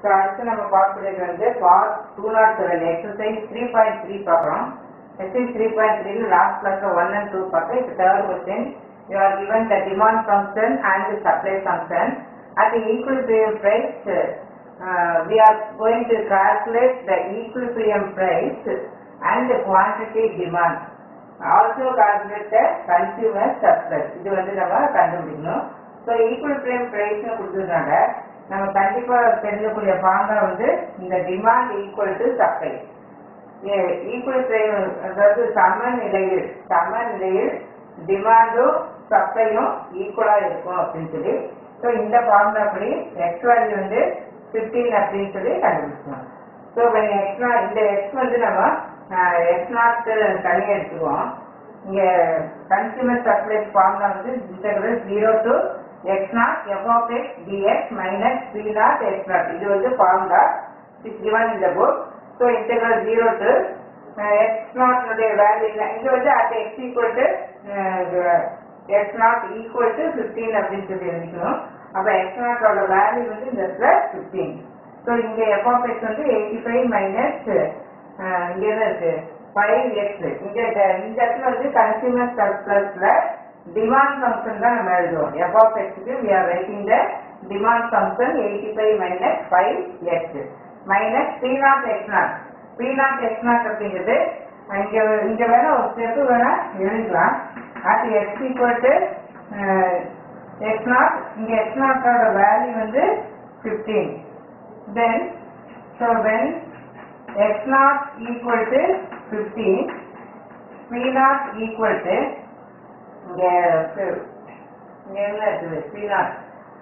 so அடுத்து நம்ம பார்க்கக்கூடியது வந்து part two naught seven exercise three point three பார்க்குறோம் எக்ஸசைஸ் த்ரீ பாயிண்ட் த்ரீல லாஸ்ட் கிளாஸ்ல ஒன் அண்ட் டூ பார்த்தோம் இப்போ third question you are given the demand function and the supply function at the equilibrium price uh, we are going to calculate the equilibrium price and the quantity demand also calculate the consumer surplus இது வந்து நம்ம கண்டுபிடிக்கணும் so equal பிரைஸ்னு கொடுத்துருக்காங்க நம்ம கண்டிப்பா தெரிஞ்சக்கூடிய formula வந்து இந்த demand equal to supply equal price அதாவது சம நிலையில் சம நிலையில் டிமாண்டும் சப்ளையும் ஈக்குவலா இருக்கும் அப்படின்னு சொல்லி ஸோ இந்த ஃபார்முலா படி எக்ஸ் வேல்யூ வந்து ஃபிஃப்டீன் அப்படின்னு சொல்லி கண்டுபிடிச்சோம் ஸோ எக்ஸ் இந்த எக்ஸ் வந்து நம்ம எக்ஸ் நாட் தனியாக எடுத்துக்குவோம் இங்க கன்சியூமர் சப்ளை ஃபார்முலா வந்து integral zero to x naught f of x dx minus p naught x naught இது வந்து formula is given in the book so integral zero to x நாட்னுடைய value இல்லை இங்க வந்து at x equal to x naught equal to fifteen அப்படின்னு சொல்லி எழுதிக்கணும் அப்போ எக்ஸ் நாட்டோட வேல்யூ வந்து இந்த பிளஸ் ஃபிஃப்டீன் ஸோ இங்க எஃப் ஆஃப் எக்ஸ் வந்து எயிட்டி ஃபைவ் மைனஸ் இங்க என்ன இருக்கு ஃபைவ் எக்ஸ் இங்க ட- இந்த இடத்துல வந்து கன்சியூமர் சர்ப்ளஸ்ல டிமாண்ட் ஃபங்க்ஷன் தான் நம்ம எழுதுவோம் எஃப் ஆஃப் எக்ஸ்க்கு we are writing the demand function eighty five minus five x minus p naught x naught p naught x naught அப்படிங்கிறது இங்க இங்க வேணா ஒரு ஸ்டெப் வேணா எழுதிக்கலாம் அது x equal to x naught இங்க எக்ஸ் நாட்டோட வேல்யூ வந்து fifteen then so when x naught equal to 15 p naught equal to இங்க இங்க என்ன இருக்குது p naught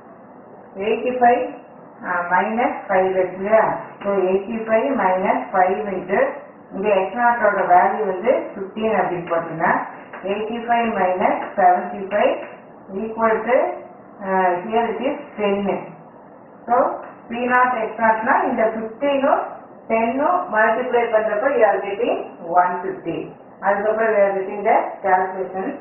85 மைனஸ் ஃபைவ் இருக்கு இல்லையா so eighty five minus five into இங்க எக்ஸ் நாட்டோட வேல்யூ வந்து ஃபிஃப்டீன் அப்படின்னு போட்டீங்கன்னா eighty five minus seventy five equal to here it is டென்னு ஸோ பி நாட் எக்ஸ் நாட்னா இந்த ஃபிஃப்டீனும் டென்னும் மல்டிப்ளை பண்றப்ப you are getting one fifty அதுக்கப்புறம் you are getting the calculation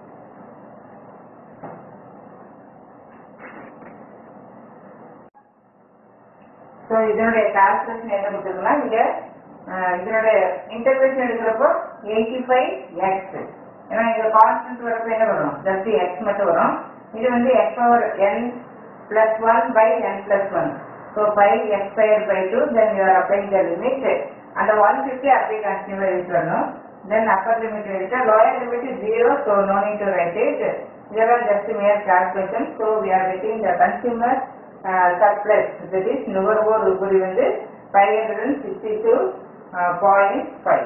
so இதனுடைய கால்குலேஷன் என்ன கொடுத்துருக்குன்னா இங்க அஹ், இதனுடைய இன்டர்பிரேஷன் எடுக்கிறப்போ எயிட்டி ஃபைவ் எக்ஸ் ஏன்னா இங்க கான்ஸ்டன்ட் வரப்போ என்ன வரும் ஜஸ்ட் எக்ஸ் மட்டும் வரும் இது வந்து x power n plus one by n plus one so five x square by two then you are applying the limit அந்த ஒன் ஃபிஃப்டி அப்படியே கண்டினியூ யூஸ் பண்ணணும் தென் அப்பர் லிமிட் எடுத்து lower limit zero so no need to write it இதெல்லாம் just mere calculation so we are getting the consumer surplus that is நுகர்வோர் உபரி வந்து five hundred and sixty two point five